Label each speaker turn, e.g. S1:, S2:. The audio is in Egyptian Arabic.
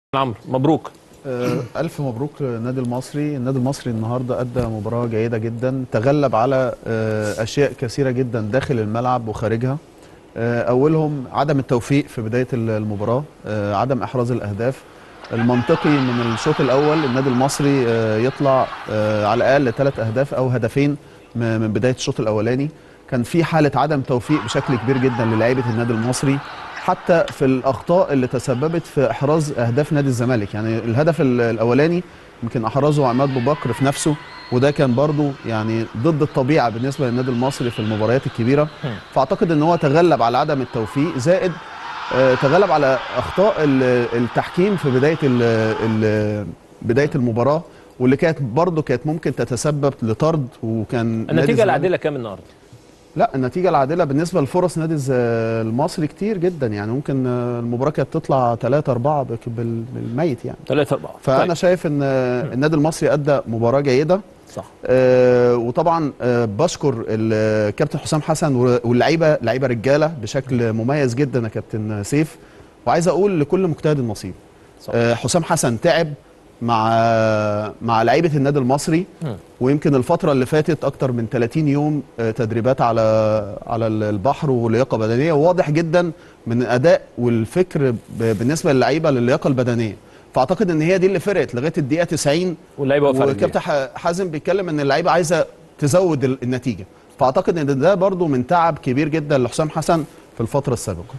S1: عمرو مبروك
S2: آه، ألف مبروك للنادي المصري النادي المصري النهاردة أدى مباراة جيدة جدا تغلب على آه، أشياء كثيرة جدا داخل الملعب وخارجها آه، أولهم عدم التوفيق في بداية المباراة آه، عدم إحراز الأهداف المنطقي من الشوط الأول النادي المصري آه، يطلع آه، على الأقل ثلاث أهداف أو هدفين م- من بداية الشوط الأولاني كان في حالة عدم توفيق بشكل كبير جدا للاعيبة النادي المصري حتى في الاخطاء اللي تسببت في احراز اهداف نادي الزمالك يعني الهدف ال- الاولاني يمكن احرزه عماد ابو بكر في نفسه وده كان برضو يعني ضد الطبيعه بالنسبه للنادي المصري في المباريات الكبيره فاعتقد ان هو تغلب على عدم التوفيق زائد آه، تغلب على اخطاء ال- التحكيم في بدايه ال ال بدايه المباراه واللي كانت برضو كانت ممكن تتسبب لطرد وكان نادي
S1: النتيجه
S2: الزمالك-
S1: العادله كام النهارده
S2: لا النتيجة العادلة بالنسبة لفرص نادي الز- المصري كتير جدا يعني ممكن آه، المباراة كانت تطلع 3 4 بال- بالميت يعني
S1: 3 4
S2: فأنا شايف إن آه، النادي المصري أدى مباراة جيدة
S1: صح
S2: آه، وطبعا آه، بشكر الكابتن حسام حسن واللعيبة لعيبة رجالة بشكل مميز جدا يا كابتن سيف وعايز أقول لكل مجتهد نصيب
S1: صح.
S2: آه، حسام حسن تعب مع مع لعيبه النادي المصري
S1: مم.
S2: ويمكن الفتره اللي فاتت اكتر من 30 يوم آه، تدريبات على على البحر ولياقه بدنيه وواضح جدا من الاداء والفكر ب- بالنسبه للعيبه للياقه البدنيه فاعتقد ان هي دي اللي فرقت لغايه الدقيقه 90
S1: واللعيبه واقفه على
S2: وكابتن ح- حازم بيتكلم ان اللعيبه عايزه تزود ال- النتيجه فاعتقد ان ده برضو من تعب كبير جدا لحسام حسن في الفتره السابقه